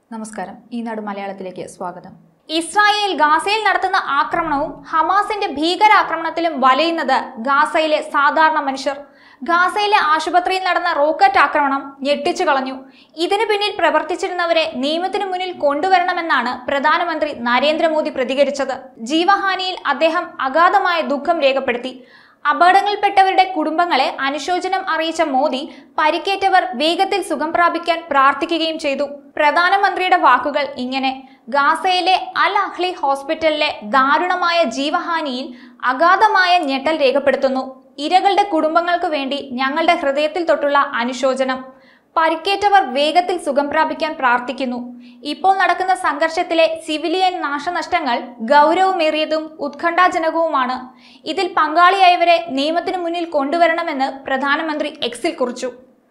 നമസ്കാരം ഈനാട് മലയാളത്തിലേക്ക് സ്വാഗതം ഇസ്രായേൽ ഗാസയിൽ നടത്തുന്ന ആക്രമണവും ഹമാസിന്റെ ഭീകരാക്രമണത്തിലും വലയുന്നത് ഗാസയിലെ സാധാരണ മനുഷ്യർ ഗാസയിലെ ആശുപത്രിയിൽ നടന്ന റോക്കറ്റ് ആക്രമണം ഞെട്ടിച്ചു കളഞ്ഞു ഇതിനു പിന്നിൽ പ്രവർത്തിച്ചിരുന്നവരെ നിയമത്തിനു മുന്നിൽ കൊണ്ടുവരണമെന്നാണ് പ്രധാനമന്ത്രി നരേന്ദ്രമോദി പ്രതികരിച്ചത് ജീവഹാനിയിൽ അദ്ദേഹം അഗാധമായ ദുഃഖം രേഖപ്പെടുത്തി അപകടങ്ങളിൽപ്പെട്ടവരുടെ കുടുംബങ്ങളെ അനുശോചനം അറിയിച്ച മോദി പരിക്കേറ്റവർ വേഗത്തിൽ സുഖം പ്രാപിക്കാൻ പ്രാർത്ഥിക്കുകയും ചെയ്തു പ്രധാനമന്ത്രിയുടെ വാക്കുകൾ ഇങ്ങനെ ഗാസയിലെ അൽ അഹ്ലി ഹോസ്പിറ്റലിലെ ദാരുണമായ ജീവഹാനിയിൽ അഗാധമായ ഞെട്ടൽ രേഖപ്പെടുത്തുന്നു ഇരകളുടെ കുടുംബങ്ങൾക്ക് വേണ്ടി ഞങ്ങളുടെ ഹൃദയത്തിൽ തൊട്ടുള്ള അനുശോചനം പരിക്കേറ്റവർ വേഗത്തിൽ സുഖം പ്രാപിക്കാൻ പ്രാർത്ഥിക്കുന്നു ഇപ്പോൾ നടക്കുന്ന സംഘർഷത്തിലെ സിവിലിയൻ നാശനഷ്ടങ്ങൾ ഗൗരവമേറിയതും ഉത്കണ്ഠാജനകവുമാണ് ഇതിൽ പങ്കാളിയായവരെ നിയമത്തിനു മുന്നിൽ കൊണ്ടുവരണമെന്ന് പ്രധാനമന്ത്രി എക്സിൽ കുറിച്ചു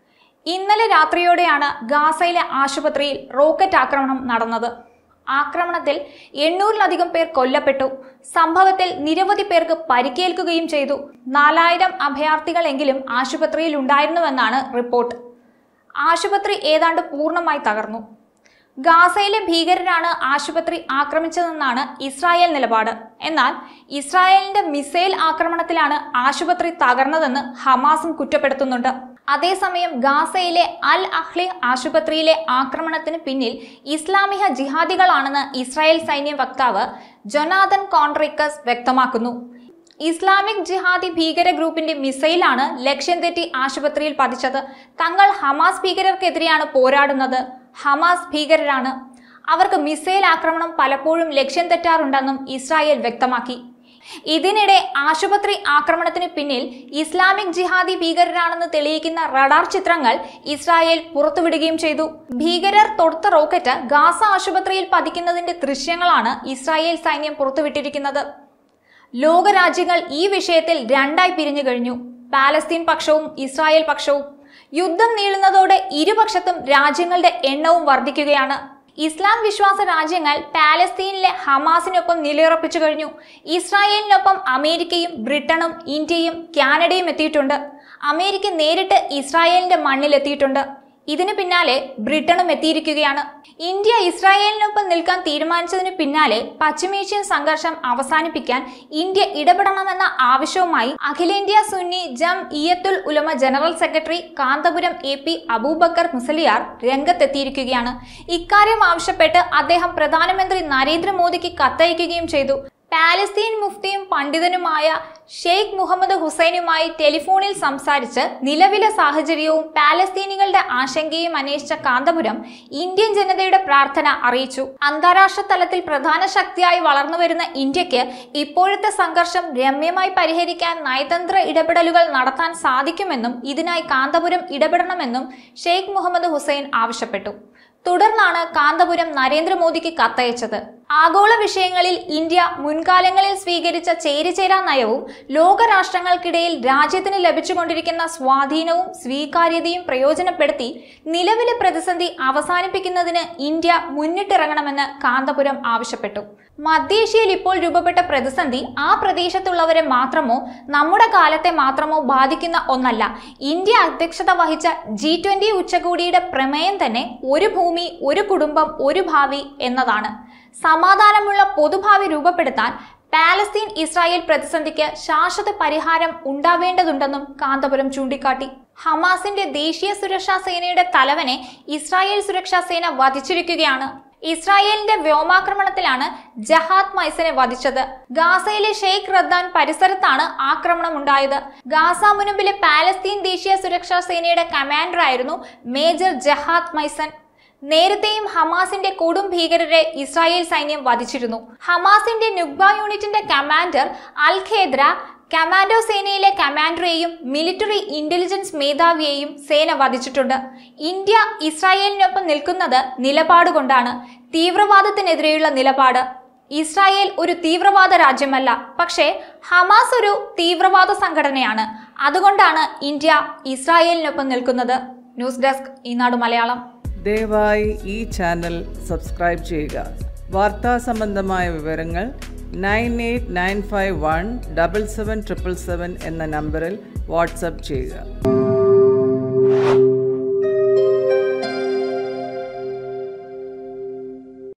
ഇന്നലെ രാത്രിയോടെയാണ് ഗാസയിലെ ആശുപത്രിയിൽ റോക്കറ്റ് ആക്രമണം നടന്നത് ആക്രമണത്തിൽ എണ്ണൂറിലധികം പേർ കൊല്ലപ്പെട്ടു സംഭവത്തിൽ നിരവധി പേർക്ക് പരിക്കേൽക്കുകയും ചെയ്തു നാലായിരം അഭയാർത്ഥികളെങ്കിലും ആശുപത്രിയിൽ ഉണ്ടായിരുന്നുവെന്നാണ് റിപ്പോർട്ട് ആശുപത്രി ഏതാണ്ട് പൂർണ്ണമായി തകർന്നു ഗാസയിലെ ഭീകരരാണ് ആശുപത്രി ആക്രമിച്ചതെന്നാണ് ഇസ്രായേൽ നിലപാട് എന്നാൽ ഇസ്രായേലിന്റെ മിസൈൽ ആക്രമണത്തിലാണ് ആശുപത്രി തകർന്നതെന്ന് ഹമാസും കുറ്റപ്പെടുത്തുന്നുണ്ട് അതേസമയം ഗാസയിലെ അൽ അഹ്ലി ആശുപത്രിയിലെ ആക്രമണത്തിന് പിന്നിൽ ഇസ്ലാമിക ജിഹാദികളാണെന്ന് ഇസ്രായേൽ സൈന്യ വക്താവ് ജൊനാഥൻ കോൺട്രിക്കസ് വ്യക്തമാക്കുന്നു ഇസ്ലാമിക് ജിഹാദി ഭീകര ഗ്രൂപ്പിന്റെ മിസൈലാണ് ലക്ഷ്യം തെറ്റി ആശുപത്രിയിൽ പതിച്ചത് തങ്ങൾ ഹമാസ് ഭീകരർക്കെതിരെയാണ് പോരാടുന്നത് ഹമാസ് ഭീകരരാണ് അവർക്ക് മിസൈൽ ആക്രമണം പലപ്പോഴും ലക്ഷ്യം തെറ്റാറുണ്ടെന്നും ഇസ്രായേൽ വ്യക്തമാക്കി ഇതിനിടെ ആശുപത്രി ആക്രമണത്തിന് പിന്നിൽ ഇസ്ലാമിക് ജിഹാദി ഭീകരരാണെന്ന് തെളിയിക്കുന്ന റഡാർ ചിത്രങ്ങൾ ഇസ്രായേൽ പുറത്തുവിടുകയും ചെയ്തു ഭീകരർ തൊടുത്ത റോക്കറ്റ് ഗാസ ആശുപത്രിയിൽ പതിക്കുന്നതിന്റെ ദൃശ്യങ്ങളാണ് ഇസ്രായേൽ സൈന്യം പുറത്തുവിട്ടിരിക്കുന്നത് ലോകരാജ്യങ്ങൾ ഈ വിഷയത്തിൽ രണ്ടായി പിരിഞ്ഞു കഴിഞ്ഞു പാലസ്തീൻ പക്ഷവും ഇസ്രായേൽ പക്ഷവും യുദ്ധം നീളുന്നതോടെ ഇരുപക്ഷത്തും രാജ്യങ്ങളുടെ എണ്ണവും വർദ്ധിക്കുകയാണ് ഇസ്ലാം വിശ്വാസ രാജ്യങ്ങൾ പാലസ്തീനിലെ ഹമാസിനൊപ്പം നിലയുറപ്പിച്ചു കഴിഞ്ഞു ഇസ്രായേലിനൊപ്പം അമേരിക്കയും ബ്രിട്ടനും ഇന്ത്യയും കാനഡയും എത്തിയിട്ടുണ്ട് അമേരിക്ക നേരിട്ട് ഇസ്രായേലിന്റെ മണ്ണിലെത്തിയിട്ടുണ്ട് ഇതിനു പിന്നാലെ ബ്രിട്ടനും എത്തിയിരിക്കുകയാണ് ഇന്ത്യ ഇസ്രായേലിനൊപ്പം നിൽക്കാൻ തീരുമാനിച്ചതിന് പിന്നാലെ പശ്ചിമേഷ്യൻ സംഘർഷം അവസാനിപ്പിക്കാൻ ഇന്ത്യ ഇടപെടണമെന്ന ആവശ്യവുമായി അഖിലേന്ത്യാ Sunni Jamiyyathul Ulama general secretary Kanthapuram A P Aboobacker Musliyar രംഗത്തെത്തിയിരിക്കുകയാണ് ഇക്കാര്യം ആവശ്യപ്പെട്ട് അദ്ദേഹം പ്രധാനമന്ത്രി നരേന്ദ്രമോദിക്ക് കത്തയക്കുകയും ചെയ്തു പാലസ്തീൻ മുഫ്തിയും പണ്ഡിതനുമായ ഷെയ്ഖ് മുഹമ്മദ് ഹുസൈനുമായി ടെലിഫോണിൽ സംസാരിച്ച് നിലവിലെ സാഹചര്യവും പാലസ്തീനികളുടെ ആശങ്കയും അന്വേഷിച്ച കാന്തപുരം ഇന്ത്യൻ ജനതയുടെ പ്രാർത്ഥന അറിയിച്ചു അന്താരാഷ്ട്ര തലത്തിൽ പ്രധാന ശക്തിയായി വളർന്നുവരുന്ന ഇന്ത്യക്ക് ഇപ്പോഴത്തെ സംഘർഷം രമ്യമായി പരിഹരിക്കാൻ നയതന്ത്ര ഇടപെടലുകൾ നടത്താൻ സാധിക്കുമെന്നും ഇതിനായി കാന്തപുരം ഇടപെടണമെന്നും ഷെയ്ഖ് മുഹമ്മദ് ഹുസൈൻ ആവശ്യപ്പെട്ടു തുടർന്നാണ് കാന്തപുരം നരേന്ദ്രമോദിക്ക് കത്തയച്ചത് ആഗോള വിഷയങ്ങളിൽ ഇന്ത്യ മുൻകാലങ്ങളിൽ സ്വീകരിച്ച ചേരിചേരാ നയവും ലോകരാഷ്ട്രങ്ങൾക്കിടയിൽ രാജ്യത്തിന് ലഭിച്ചുകൊണ്ടിരിക്കുന്ന സ്വാധീനവും സ്വീകാര്യതയും പ്രയോജനപ്പെടുത്തി നിലവിലെ പ്രതിസന്ധി അവസാനിപ്പിക്കുന്നതിന് ഇന്ത്യ മുന്നിട്ടിറങ്ങണമെന്ന് കാന്തപുരം ആവശ്യപ്പെട്ടു മധ്യേഷ്യയിൽ ഇപ്പോൾ രൂപപ്പെട്ട പ്രതിസന്ധി ആ പ്രദേശത്തുള്ളവരെ മാത്രമോ നമ്മുടെ കാലത്തെ മാത്രമോ ബാധിക്കുന്ന ഒന്നല്ല ഇന്ത്യ അധ്യക്ഷത വഹിച്ച ജി ട്വന്റി ഉച്ചകോടിയുടെ പ്രമേയം തന്നെ ഒരു ഭൂമി ഒരു കുടുംബം ഒരു ഭാവി എന്നതാണ് സമാധാനമുള്ള പൊതുഭാവി രൂപപ്പെടുത്താൻ പാലസ്തീൻ ഇസ്രായേൽ പ്രതിസന്ധിക്ക് ശാശ്വത പരിഹാരം ഉണ്ടാവേണ്ടതുണ്ടെന്നും കാന്തപുരം ചൂണ്ടിക്കാട്ടി ഹമാസിന്റെ ദേശീയ സുരക്ഷാ സേനയുടെ തലവനെ ഇസ്രായേൽ സുരക്ഷാ സേന വധിച്ചിരിക്കുകയാണ് ഇസ്രായേലിന്റെ വ്യോമാക്രമണത്തിലാണ് ജഹാദ് മൈസനെ വധിച്ചത് ഗാസയിലെ ഷെയ്ഖ് റദ്ദാൻ പരിസരത്താണ് ആക്രമണം ഉണ്ടായത് ഗാസ മുനമ്പിലെ പാലസ്തീൻ ദേശീയ സുരക്ഷാ സേനയുടെ കമാൻഡറായിരുന്നു മേജർ ജഹാദ് മൈസൻ നേരത്തെയും ഹമാസിന്റെ കൊടും ഭീകരരെ ഇസ്രായേൽ സൈന്യം വധിച്ചിരുന്നു ഹമാസിന്റെ നുഗ്ബ യൂണിറ്റിന്റെ കമാൻഡർ അൽ ഖേദ്ര കമാൻഡോ സേനയിലെ കമാൻഡറെയും മിലിറ്ററി ഇന്റലിജൻസ് മേധാവിയെയും സേന വധിച്ചിട്ടുണ്ട് ഇന്ത്യ ഇസ്രായേലിനൊപ്പം നിൽക്കുന്നത് നിലപാടുകൊണ്ടാണ് തീവ്രവാദത്തിനെതിരെയുള്ള നിലപാട് ഇസ്രായേൽ ഒരു തീവ്രവാദ രാജ്യമല്ല പക്ഷേ ഹമാസ് ഒരു തീവ്രവാദ സംഘടനയാണ് അതുകൊണ്ടാണ് ഇന്ത്യ ഇസ്രായേലിനൊപ്പം നിൽക്കുന്നത് ന്യൂസ് ഡെസ്ക് ഈനാട് മലയാളം ദയവായി ഈ ചാനൽ സബ്സ്ക്രൈബ് ചെയ്യുക വാർത്താ സംബന്ധമായ വിവരങ്ങൾ nine eight nine five one double seven triple seven എന്ന നമ്പറിൽ വാട്സപ്പ് ചെയ്യുക